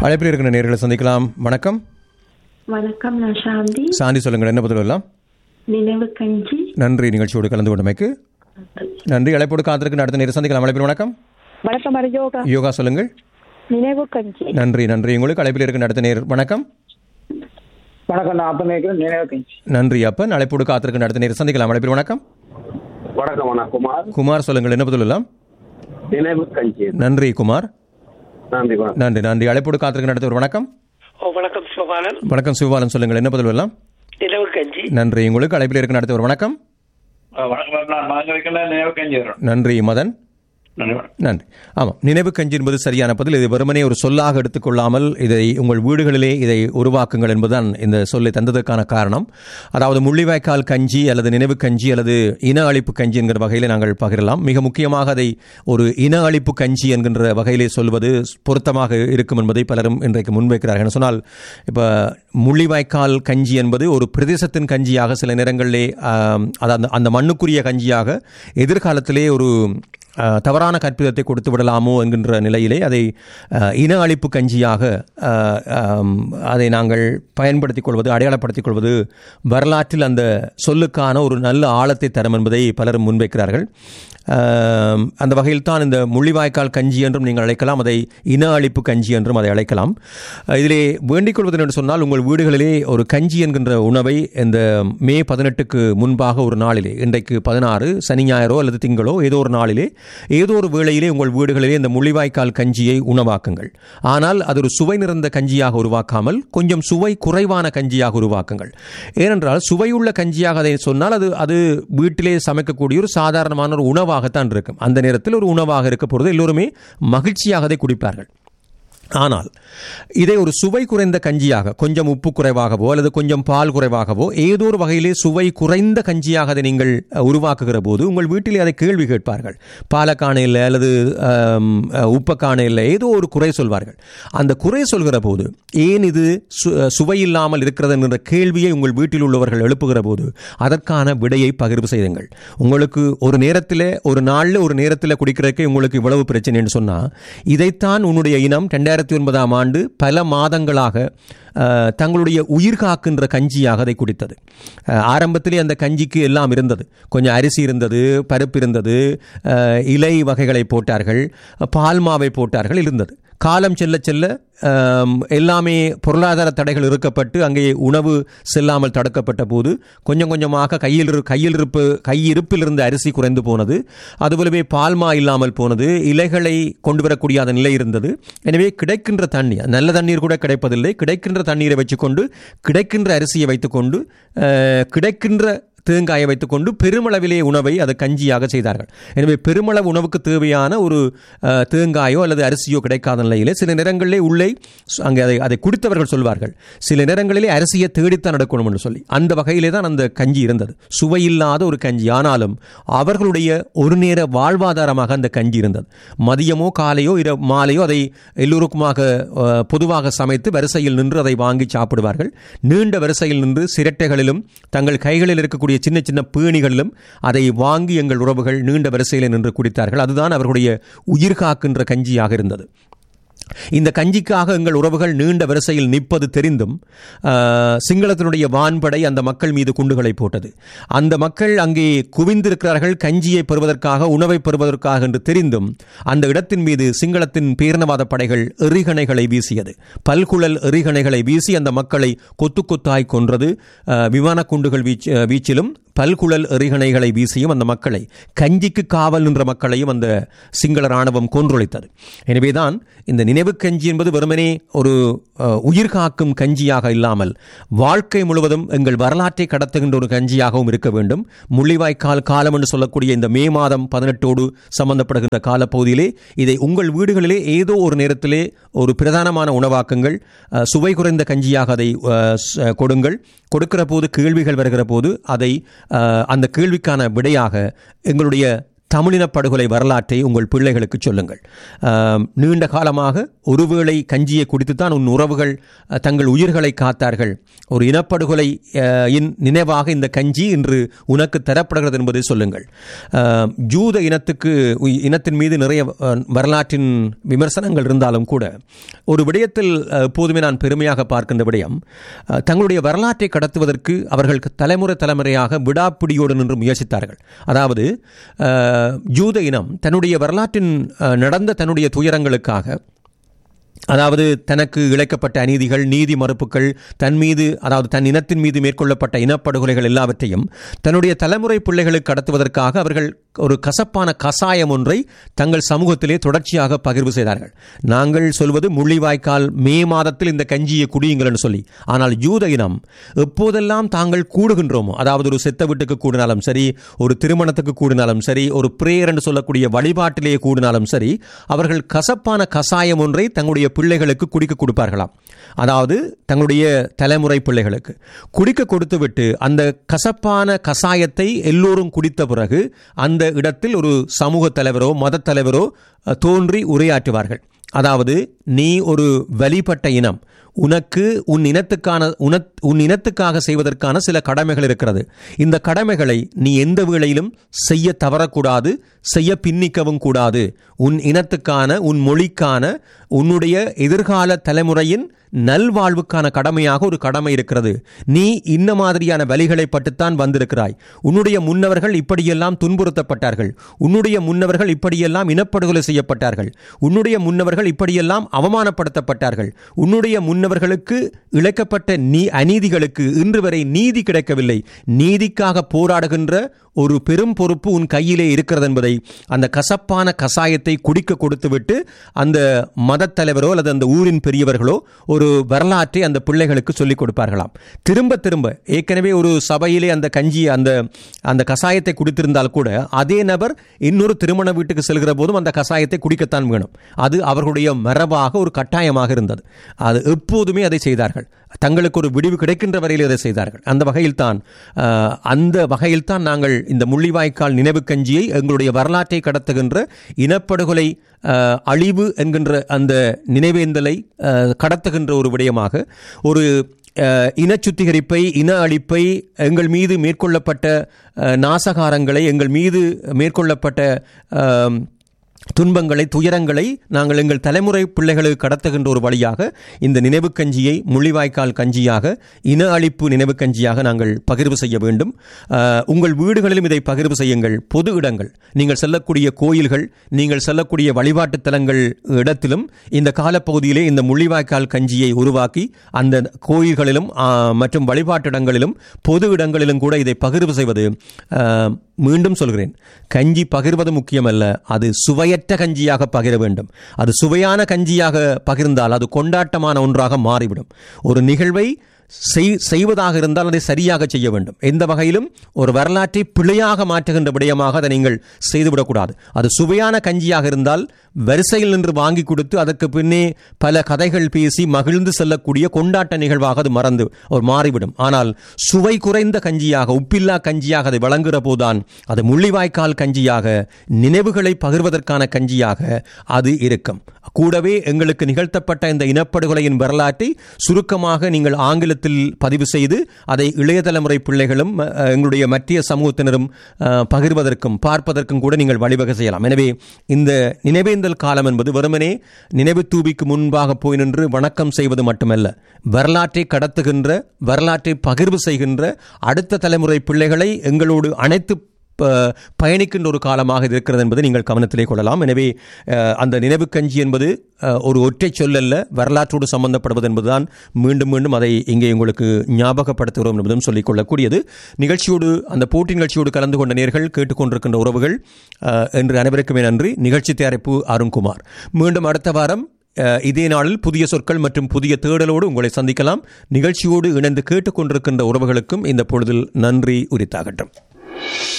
அழைப்பில் இருக்கிற நேர்களை சந்திக்கலாம் வணக்கம் வணக்கம் நான் சாந்தி சாந்தி சொல்லுங்கள் என்ன பதில் எல்லாம் நினைவு கஞ்சி நன்றி நிகழ்ச்சியோடு கலந்து கொண்டமைக்கு நன்றி அழைப்போடு காத்திருக்கு அடுத்த நேரம் சந்திக்கலாம் அழைப்பில் வணக்கம் வணக்கம் அரியோகா யோகா சொல்லுங்கள் நினைவு கஞ்சி நன்றி நன்றி உங்களுக்கு அழைப்பில் இருக்கிற அடுத்த நேர் வணக்கம் வணக்கம் நான் அப்ப நினைக்கிறேன் நினைவு கஞ்சி நன்றி அப்பன் அழைப்போடு காத்திருக்கு அடுத்த நேரம் சந்திக்கலாம் அழைப்பில் வணக்கம் வணக்கம் அண்ணா குமார் குமார் சொல்லுங்கள் என்ன பதில் எல்லாம் நினைவு கஞ்சி நன்றி குமார் நன்றி வணக்கம் நன்றி நன்றி அழைப்போடு காத்திருக்கு அடுத்த ஒரு வணக்கம் ஓ வணக்கம் சிவபாலன் வணக்கம் சிவபாலன் சொல்லுங்கள் என்ன பதில் எல்லாம் நிலவு கஞ்சி நன்றி உங்களுக்கு அழைப்பில் இருக்கிற அடுத்த ஒரு வணக்கம் வணக்கம் நான் நாங்க வைக்கல நினைவு கஞ்சி வரும் நன்றி மதன் நன்றி நன்றி ஆமாம் நினைவு கஞ்சி என்பது சரியான பதில் இது வெறுமனே ஒரு சொல்லாக எடுத்துக்கொள்ளாமல் இதை உங்கள் வீடுகளிலே இதை உருவாக்குங்கள் என்பதுதான் இந்த சொல்லை தந்ததற்கான காரணம் அதாவது முள்ளிவாய்க்கால் கஞ்சி அல்லது நினைவு கஞ்சி அல்லது இன அழிப்பு கஞ்சி என்கிற வகையில் நாங்கள் பகிரலாம் மிக முக்கியமாக அதை ஒரு இன அழிப்பு கஞ்சி என்கின்ற வகையிலே சொல்வது பொருத்தமாக இருக்கும் என்பதை பலரும் இன்றைக்கு முன்வைக்கிறார்கள் என்ன சொன்னால் இப்போ முள்ளிவாய்க்கால் கஞ்சி என்பது ஒரு பிரதேசத்தின் கஞ்சியாக சில நேரங்களிலே ஆம், அதாவது அந்த மண்ணுக்குரிய கஞ்சியாக எதிர்காலத்திலே ஒரு அஹ், தவறான கற்பிதத்தை கொடுத்து விடலாமோ என்கின்ற நிலையிலே அதை அஹ், இன அழிப்பு கஞ்சியாக அஹ், ஆம், அதை நாங்கள் பயன்படுத்திக் கொள்வது அடையாளப்படுத்திக் கொள்வது வரலாற்றில் அந்த சொல்லுக்கான ஒரு நல்ல ஆழத்தை தரும் என்பதை பலரும் முன்வைக்கிறார்கள் ஆம், அந்த வகையில் தான் இந்த முள்ளிவாய்க்கால் கஞ்சி என்றும் நீங்கள் அழைக்கலாம் அதை இன அழிப்பு கஞ்சி என்றும் அதை அழைக்கலாம் அஹ், இதிலே வேண்டிக் கொள்வது என்று சொன்னால் உங்கள் வீடுகளிலே ஒரு கஞ்சி என்கின்ற உணவை இந்த மே பதினெட்டுக்கு முன்பாக ஒரு நாளிலே இன்றைக்கு பதினாறு சனி ஞாயிறோ அல்லது திங்களோ ஏதோ ஒரு நாளிலே ஏதோ ஒரு வேளையிலே உங்கள் வீடுகளிலே இந்த முள்ளிவாய்க்கால் கஞ்சியை உணவாக்குங்கள் ஆனால் அது ஒரு சுவை நிறைந்த கஞ்சியாக உருவாக்காமல் கொஞ்சம் சுவை குறைவான கஞ்சியாக உருவாக்குங்கள் ஏனென்றால் சுவையுள்ள கஞ்சியாக அதை சொன்னால் அது அது வீட்டிலே சமைக்கக்கூடிய ஒரு சாதாரணமான ஒரு உணவாகத்தான் இருக்கும் அந்த நேரத்தில் ஒரு உணவாக இருக்க போகிறது எல்லோருமே மகிழ்ச்சியாக அதை குடிப்பார்கள் ஆனால் இதை ஒரு சுவை குறைந்த கஞ்சியாக கொஞ்சம் உப்பு குறைவாகவோ அல்லது கொஞ்சம் பால் குறைவாகவோ ஏதோ ஒரு வகையிலே சுவை குறைந்த கஞ்சியாக அதை நீங்கள் அஹ், உருவாக்குகிற போது உங்கள் வீட்டிலே அதை கேள்வி கேட்பார்கள் பாலக்கான இல்லை அல்லது ஆம், அஹ், உப்பக்கான இல்லை ஏதோ ஒரு குறை சொல்வார்கள் அந்த குறை சொல்கிற போது ஏன் இது சு சுவை இல்லாமல் இருக்கிறது என்ற கேள்வியை உங்கள் வீட்டில் உள்ளவர்கள் எழுப்புகிற போது அதற்கான விடையை பகிர்வு செய்யுங்கள் உங்களுக்கு ஒரு நேரத்தில் ஒரு நாளில் ஒரு நேரத்தில் குடிக்கிறதுக்கு உங்களுக்கு இவ்வளவு பிரச்சனைன்னு சொன்னால் இதைத்தான் உன்னுடைய இனம் ரெண்டாயிரத்தி ஒன்பதாம் ஆண்டு பல மாதங்களாக அஹ், தங்களுடைய உயிர் காக்கின்ற கஞ்சியாக அதை குடித்தது அஹ், ஆரம்பத்திலே அந்த கஞ்சிக்கு எல்லாம் இருந்தது கொஞ்சம் அரிசி இருந்தது பருப்பு இருந்தது அஹ், இலை வகைகளை போட்டார்கள் பால் மாவை போட்டார்கள் இருந்தது காலம் செல்ல செல்ல ஆம், எல்லாமே பொருளாதார தடைகள் இருக்கப்பட்டு அங்கே உணவு செல்லாமல் தடுக்கப்பட்ட போது கொஞ்சம் கொஞ்சமாக கையில் இரு- கையில் இருப்பு கையிருப்பில் இருந்த அரிசி குறைந்து போனது அதுபோலவே பால்மா இல்லாமல் போனது இலைகளை கொண்டு வரக்கூடிய அந்த நிலை இருந்தது எனவே கிடைக்கின்ற தண்ணீர் நல்ல தண்ணீர் கூட கிடைப்பதில்லை கிடைக்கின்ற தண்ணீரை வச்சுக்கொண்டு கிடைக்கின்ற அரிசியை வைத்துக்கொண்டு அஹ், கிடைக்கின்ற தேங்காயை வைத்துக்கொண்டு பெருமளவிலே உணவை அது கஞ்சியாக செய்தார்கள் எனவே பெருமளவு உணவுக்கு தேவையான ஒரு அஹ், தேங்காயோ அல்லது அரிசியோ கிடைக்காத நிலையிலே சில நேரங்களிலே உள்ளே சு- அங்கே அதை அதை குடித்தவர்கள் சொல்வார்கள் சில நேரங்களிலே அரிசியை தேடித்தான் நடக்கணும் என்று சொல்லி அந்த வகையிலே தான் அந்த கஞ்சி இருந்தது சுவையில்லாத ஒரு கஞ்சி ஆனாலும் அவர்களுடைய ஒரு நேர வாழ்வாதாரமாக அந்த கஞ்சி இருந்தது மதியமோ காலையோ இர மாலையோ அதை எல்லோருக்குமாக அஹ், பொதுவாக சமைத்து வரிசையில் நின்று அதை வாங்கி சாப்பிடுவார்கள் நீண்ட வரிசையில் நின்று சிரட்டைகளிலும் தங்கள் கைகளில் இருக்கக்கூடிய சின்ன சின்ன பேணிகளிலும் அதை வாங்கி எங்கள் உறவுகள் நீண்ட வரிசையில் நின்று குடித்தார்கள் அதுதான் அவர்களுடைய உயிர் காக்கின்ற கஞ்சியாக இருந்தது இந்த கஞ்சிக்காக எங்கள் உறவுகள் நீண்ட வரிசையில் நிற்பது தெரிந்தும் ஆஹ், சிங்களத்தினுடைய வான்படை அந்த மக்கள் மீது குண்டுகளை போட்டது அந்த மக்கள் அங்கே குவிந்திருக்கிறார்கள் கஞ்சியை பெறுவதற்காக உணவை பெறுவதற்காக என்று தெரிந்தும் அந்த இடத்தின் மீது சிங்களத்தின் பேரினவாத படைகள் எறிகணைகளை வீசியது பல்குழல் எறிகணைகளை வீசி அந்த மக்களை கொத்து கொத்தாய் கொன்றது ஆஹ், விமான குண்டுகள் வீச்சு அஹ், வீச்சிலும் பல்குழல் எறிகணைகளை வீசியும் அந்த மக்களை கஞ்சிக்கு காவல் நின்ற மக்களையும் அந்த சிங்கள ராணுவம் கொன்றொழித்தது எனவேதான் இந்த நினைவு கஞ்சி என்பது வெறுமனே ஒரு அஹ், உயிர் காக்கும் கஞ்சியாக இல்லாமல் வாழ்க்கை முழுவதும் எங்கள் வரலாற்றை கடத்துகின்ற ஒரு கஞ்சியாகவும் இருக்க வேண்டும் முள்ளிவாய்க்கால் காலம் என்று சொல்லக்கூடிய இந்த மே மாதம் பதினெட்டோடு சம்பந்தப்படுகின்ற காலப்பகுதியிலே இதை உங்கள் வீடுகளிலே ஏதோ ஒரு நேரத்திலே ஒரு பிரதானமான உணவாக்குங்கள் அஹ், சுவை குறைந்த கஞ்சியாக அதை அஹ், ஸ்- கொடுங்கள் கொடுக்கிற போது கேள்விகள் வருகிற போது அதை அஹ், அந்த கேள்விக்கான விடையாக எங்களுடைய தமிழின படுகொலை வரலாற்றை உங்கள் பிள்ளைகளுக்கு சொல்லுங்கள் ஆம், நீண்ட காலமாக ஒருவேளை கஞ்சியை குடித்துத்தான் உன் உறவுகள் அஹ், தங்கள் உயிர்களை காத்தார்கள் ஒரு இனப்படுகொலை அஹ், இன் நினைவாக இந்த கஞ்சி இன்று உனக்கு தரப்படுகிறது என்பதை சொல்லுங்கள் ஆம், ஜூத இனத்துக்கு உய்- இனத்தின் மீது நிறைய அஹ், வரலாற்றின் விமர்சனங்கள் இருந்தாலும் கூட ஒரு விடயத்தில் அஹ், எப்போதுமே நான் பெருமையாக பார்க்கின்ற விடயம் அஹ், தங்களுடைய வரலாற்றை கடத்துவதற்கு அவர்கள் தலைமுறை தலைமுறையாக விடாப்பிடியோடு நின்று முயற்சித்தார்கள் அதாவது அஹ், ஜூத இனம் தன்னுடைய வரலாற்றின் அஹ், நடந்த தன்னுடைய துயரங்களுக்காக அதாவது தனக்கு இழைக்கப்பட்ட அநீதிகள் நீதி மறுப்புகள் தன் மீது அதாவது தன் இனத்தின் மீது மேற்கொள்ளப்பட்ட இனப்படுகொலைகள் எல்லாவற்றையும் தன்னுடைய தலைமுறை பிள்ளைகளுக்கு கடத்துவதற்காக அவர்கள் ஒரு கசப்பான கசாயம் ஒன்றை தங்கள் சமூகத்திலே தொடர்ச்சியாக பகிர்வு செய்தார்கள் நாங்கள் சொல்வது முள்ளிவாய்க்கால் மே மாதத்தில் இந்த கஞ்சியை குடியுங்கள் என்று சொல்லி ஆனால் யூத இனம் எப்போதெல்லாம் தாங்கள் கூடுகின்றோமோ அதாவது ஒரு செத்த வீட்டுக்கு கூடினாலும் சரி ஒரு திருமணத்துக்கு கூடினாலும் சரி ஒரு பிரேயர் என்று சொல்லக்கூடிய வழிபாட்டிலேயே கூடினாலும் சரி அவர்கள் கசப்பான கசாயம் ஒன்றை தங்களுடைய பிள்ளைகளுக்கு குடிக்க கொடுப்பார்களாம் அதாவது தங்களுடைய தலைமுறை பிள்ளைகளுக்கு குடிக்க கொடுத்துவிட்டு அந்த கசப்பான கசாயத்தை எல்லோரும் குடித்த பிறகு அந்த இடத்தில் ஒரு சமூக தலைவரோ மத தலைவரோ அஹ், தோன்றி உரையாற்றுவார்கள் அதாவது நீ ஒரு வழிபட்ட இனம் உனக்கு உன் இனத்துக்கான உன உன் இனத்துக்காக செய்வதற்கான சில கடமைகள் இருக்கிறது இந்த கடமைகளை நீ எந்த வேளையிலும் செய்ய தவறக்கூடாது செய்ய பின்னிக்கவும் கூடாது உன் இனத்துக்கான உன் மொழிக்கான உன்னுடைய எதிர்கால தலைமுறையின் நல்வாழ்வுக்கான கடமையாக ஒரு கடமை இருக்கிறது நீ இன்ன மாதிரியான வழிகளை பட்டுத்தான் வந்திருக்கிறாய் உன்னுடைய முன்னவர்கள் இப்படியெல்லாம் துன்புறுத்தப்பட்டார்கள் உன்னுடைய முன்னவர்கள் இப்படியெல்லாம் இனப்படுகொலை செய்யப்பட்டார்கள் உன்னுடைய முன்னவர்கள் இப்படியெல்லாம் அவமானப்படுத்தப்பட்டார்கள் உன்னுடைய முன்னவர்களுக்கு இழைக்கப்பட்ட நீ அநீதிகளுக்கு இன்று வரை நீதி கிடைக்கவில்லை நீதிக்காக போராடுகின்ற ஒரு பெரும் பொறுப்பு உன் கையிலே இருக்கிறது என்பதை அந்த கசப்பான கசாயத்தை குடிக்க கொடுத்துவிட்டு அந்த மதத் தலைவரோ அல்லது அந்த ஊரின் பெரியவர்களோ ஒரு வரலாற்றை அந்த பிள்ளைகளுக்கு சொல்லிக் கொடுப்பார்களாம் திரும்ப திரும்ப ஏற்கனவே ஒரு சபையிலே அந்த கஞ்சியை அந்த அந்த கசாயத்தை குடித்திருந்தால் கூட அதே நபர் இன்னொரு திருமண வீட்டுக்கு செல்கிற போதும் அந்த கசாயத்தை குடிக்கத்தான் வேணும் அது அவர்களுடைய மரபாக ஒரு கட்டாயமாக இருந்தது அது எப்போதுமே அதை செய்தார்கள் தங்களுக்கு ஒரு விடிவு கிடைக்கின்ற வரையில் அதை செய்தார்கள் அந்த வகையில் தான் அந்த வகையில் தான் நாங்கள் இந்த முள்ளிவாய்க்கால் நினைவு கஞ்சியை எங்களுடைய வரலாற்றை கடத்துகின்ற இனப்படுகொலை அஹ், அழிவு என்கின்ற அந்த நினைவேந்தலை அஹ், கடத்துகின்ற ஒரு விடயமாக ஒரு அஹ், இன சுத்திகரிப்பை இன அழிப்பை எங்கள் மீது மேற்கொள்ளப்பட்ட அஹ், நாசகாரங்களை எங்கள் மீது மேற்கொள்ளப்பட்ட அஹ், துன்பங்களை துயரங்களை நாங்கள் எங்கள் தலைமுறை பிள்ளைகளுக்கு கடத்துகின்ற ஒரு வழியாக இந்த நினைவு கஞ்சியை முள்ளிவாய்க்கால் கஞ்சியாக இன அழிப்பு நினைவு கஞ்சியாக நாங்கள் பகிர்வு செய்ய வேண்டும் அஹ், உங்கள் வீடுகளிலும் இதை பகிர்வு செய்யுங்கள் பொது இடங்கள் நீங்கள் செல்லக்கூடிய கோயில்கள் நீங்கள் செல்லக்கூடிய வழிபாட்டு தலங்கள் இடத்திலும் இந்த காலப்பகுதியிலே இந்த முள்ளிவாய்க்கால் கஞ்சியை உருவாக்கி அந்த கோயில்களிலும் ஆஹ், மற்றும் வழிபாட்டு இடங்களிலும் பொது இடங்களிலும் கூட இதை பகிர்வு செய்வது ஆஹ், மீண்டும் சொல்கிறேன் கஞ்சி பகிர்வது முக்கியமல்ல அது சுவையற்ற கஞ்சியாக பகிர வேண்டும் அது சுவையான கஞ்சியாக பகிர்ந்தால் அது கொண்டாட்டமான ஒன்றாக மாறிவிடும் ஒரு நிகழ்வை செய்- செய்வதாக இருந்தால் அதை சரியாக செய்ய வேண்டும் எந்த வகையிலும் ஒரு வரலாற்றை பிழையாக மாற்றுகின்ற விடயமாக அதை நீங்கள் செய்துவிடக்கூடாது அது சுவையான கஞ்சியாக இருந்தால் வரிசையில் நின்று வாங்கி கொடுத்து அதற்கு பின்னே பல கதைகள் பேசி மகிழ்ந்து செல்லக்கூடிய கொண்டாட்ட நிகழ்வாக அது மறந்து ஒரு மாறிவிடும் ஆனால் சுவை குறைந்த கஞ்சியாக உப்பில்லா கஞ்சியாக அதை வழங்குகிற போதுதான் அது முள்ளிவாய்க்கால் கஞ்சியாக நினைவுகளை பகிர்வதற்கான கஞ்சியாக அது இருக்கும் கூடவே எங்களுக்கு நிகழ்த்தப்பட்ட இந்த இனப்படுகொலையின் வரலாற்றை சுருக்கமாக நீங்கள் ஆங்கிலத்தில் பதிவு செய்து அதை இளைய தலைமுறை பிள்ளைகளும் அஹ், எங்களுடைய மத்திய சமூகத்தினரும் அஹ், பகிர்வதற்கும் பார்ப்பதற்கும் கூட நீங்கள் வழிவகை செய்யலாம் எனவே இந்த நினைவேந்தல் காலம் என்பது வெறுமனே நினைவு தூபிக்கு முன்பாக போய் நின்று வணக்கம் செய்வது மட்டுமல்ல வரலாற்றை கடத்துகின்ற வரலாற்றை பகிர்வு செய்கின்ற அடுத்த தலைமுறை பிள்ளைகளை எங்களோடு அனைத்து ப- பயணிக்கின்ற ஒரு காலமாக இது இருக்கிறது என்பதை நீங்கள் கவனத்திலே கொள்ளலாம் எனவே அஹ், அந்த நினைவு கஞ்சி என்பது அஹ், ஒரு ஒற்றை சொல்லல்ல வரலாற்றோடு சம்பந்தப்படுவது என்பதுதான் மீண்டும் மீண்டும் அதை இங்கே உங்களுக்கு ஞாபகப்படுத்துகிறோம் என்பதும் சொல்லிக் கொள்ளக்கூடியது நிகழ்ச்சியோடு அந்த போட்டி நிகழ்ச்சியோடு கலந்து கொண்ட நேர்கள் கேட்டுக்கொண்டிருக்கின்ற உறவுகள் அஹ், என்று அனைவருக்குமே நன்றி நிகழ்ச்சி தயாரிப்பு அருண்குமார் மீண்டும் அடுத்த வாரம் அஹ், இதே நாளில் புதிய சொற்கள் மற்றும் புதிய தேடலோடு உங்களை சந்திக்கலாம் நிகழ்ச்சியோடு இணைந்து கேட்டுக்கொண்டிருக்கின்ற உறவுகளுக்கும் இந்த பொழுதில் நன்றி உரித்தாகட்டும்